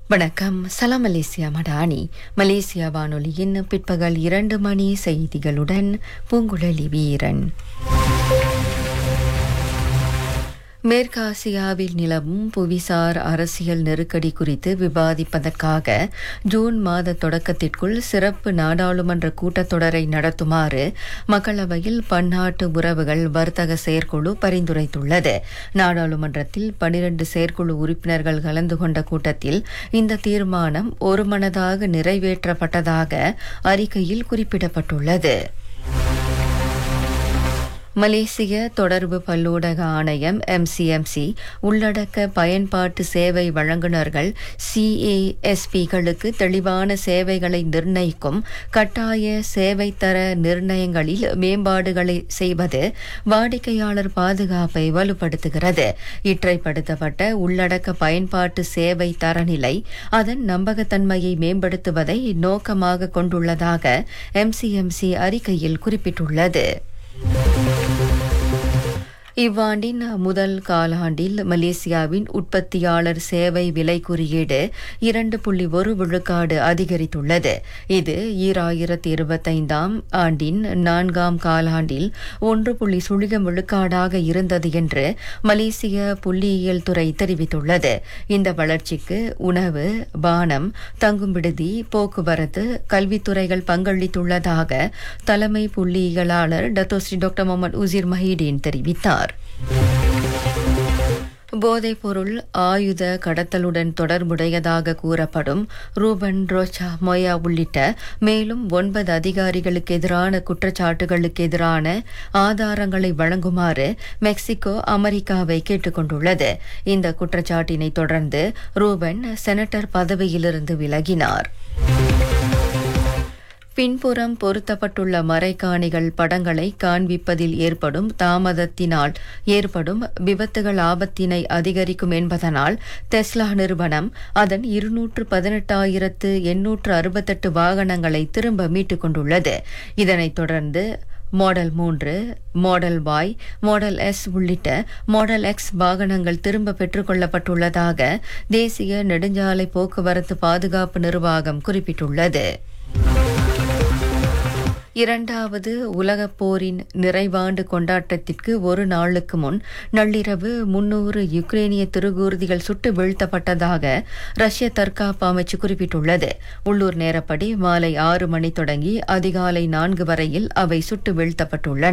வணக்கம் சலாம் Malaysia Madani Malaysia வானொலியின் பிற்பகல் இரண்டு மணி செய்திகளுடன் பூங்குழலி வீரன் மேற்காசியாவில் நிலவும் புவிசார் அரசியல் நெருக்கடி குறித்து விவாதிப்பதற்காக ஜூன் மாத தொடக்கத்திற்குள் சிறப்பு நாடாளுமன்ற கூட்டத்தொடரை நடத்துமாறு மக்களவையில் பன்னாட்டு உறவுகள் வர்த்தக செயற்குழு பரிந்துரைத்துள்ளது நாடாளுமன்றத்தில் பனிரண்டு செயற்குழு உறுப்பினர்கள் கலந்து கொண்ட கூட்டத்தில் இந்த தீர்மானம் ஒருமனதாக நிறைவேற்றப்பட்டதாக அறிக்கையில் குறிப்பிடப்பட்டுள்ளது மலேசிய தொடர்பு பல்லூடக ஆணையம் எம்சிஎம்சி உள்ளடக்க பயன்பாட்டு சேவை வழங்குநர்கள் சிஏஎஸ்பிகளுக்கு தெளிவான சேவைகளை நிர்ணயிக்கும் கட்டாய சேவை தர நிர்ணயங்களில் மேம்பாடுகளை செய்வது வாடிக்கையாளர் பாதுகாப்பை வலுப்படுத்துகிறது இற்றைப்படுத்தப்பட்ட உள்ளடக்க பயன்பாட்டு சேவை தரநிலை அதன் நம்பகத்தன்மையை மேம்படுத்துவதை நோக்கமாக கொண்டுள்ளதாக எம்சிஎம்சி அறிக்கையில் குறிப்பிட்டுள்ளது இவ்வாண்டின் முதல் காலாண்டில் மலேசியாவின் உற்பத்தியாளர் சேவை விலை குறியீடு இரண்டு புள்ளி ஒரு விழுக்காடு அதிகரித்துள்ளது இது ஈராயிரத்தி இருபத்தைந்தாம் ஆண்டின் நான்காம் காலாண்டில் ஒன்று புள்ளி சுழிகம் விழுக்காடாக இருந்தது என்று மலேசிய புள்ளியியல் துறை தெரிவித்துள்ளது இந்த வளர்ச்சிக்கு உணவு பானம் தங்கும் விடுதி போக்குவரத்து கல்வித்துறைகள் பங்களித்துள்ளதாக தலைமை புள்ளியியலாளர் Datuk Seri doctor Mohd Uzir Mahidin தெரிவித்தார் போதைப்பொருள் ஆயுத கடத்தலுடன் தொடர்புடையதாக கூறப்படும் ரூபன் ரோச்சா மொயா உள்ளிட்ட மேலும் ஒன்பது அதிகாரிகளுக்கு எதிரான குற்றச்சாட்டுகளுக்கு எதிரான ஆதாரங்களை வழங்குமாறு மெக்சிகோ அமெரிக்காவை கேட்டுக்கொண்டுள்ளது இந்த குற்றச்சாட்டினை தொடர்ந்து ரூபன் செனட்டர் பதவியிலிருந்து விலகினார் பின்புறம் பொருத்தப்பட்டுள்ள மறைக்காணிகள் படங்களை காண்பிப்பதில் ஏற்படும் தாமதத்தினால் ஏற்படும் விபத்துகள் ஆபத்தினை அதிகரிக்கும் என்பதனால் டெஸ்லா நிறுவனம் அதன் இருநூற்று பதினெட்டாயிரத்து எண்ணூற்று அறுபத்தெட்டு வாகனங்களை திரும்ப மீட்டுக் கொண்டுள்ளது இதனைத் தொடர்ந்து மாடல் மூன்று மாடல் வாய் மாடல் எஸ் உள்ளிட்ட மாடல் எக்ஸ் வாகனங்கள் திரும்ப பெற்றுக் கொள்ளப்பட்டுள்ளதாக தேசிய நெடுஞ்சாலை போக்குவரத்து பாதுகாப்பு நிர்வாகம் குறிப்பிட்டுள்ளது இரண்டாவது உலகப் போரின் நிறைவாண்டு கொண்டாட்டத்திற்கு ஒரு நாளுக்கு முன் நள்ளிரவு முன்னூறு யுக்ரேனிய திருகூர்திகள் சுட்டு வீழ்த்தப்பட்டதாக ரஷ்ய தற்காப்பு அமைச்சு குறிப்பிட்டுள்ளது உள்ளூர் நேரப்படி மாலை ஆறு மணி தொடங்கி அதிகாலை நான்கு வரையில் அவை சுட்டு வீழ்த்தப்பட்டுள்ளன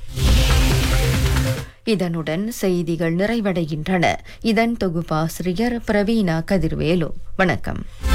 இதனுடன் செய்திகள் நிறைவடைகின்றன இதன் தொகுப்பாசிரியர் பிரவீனா கதிர்வேலு வணக்கம்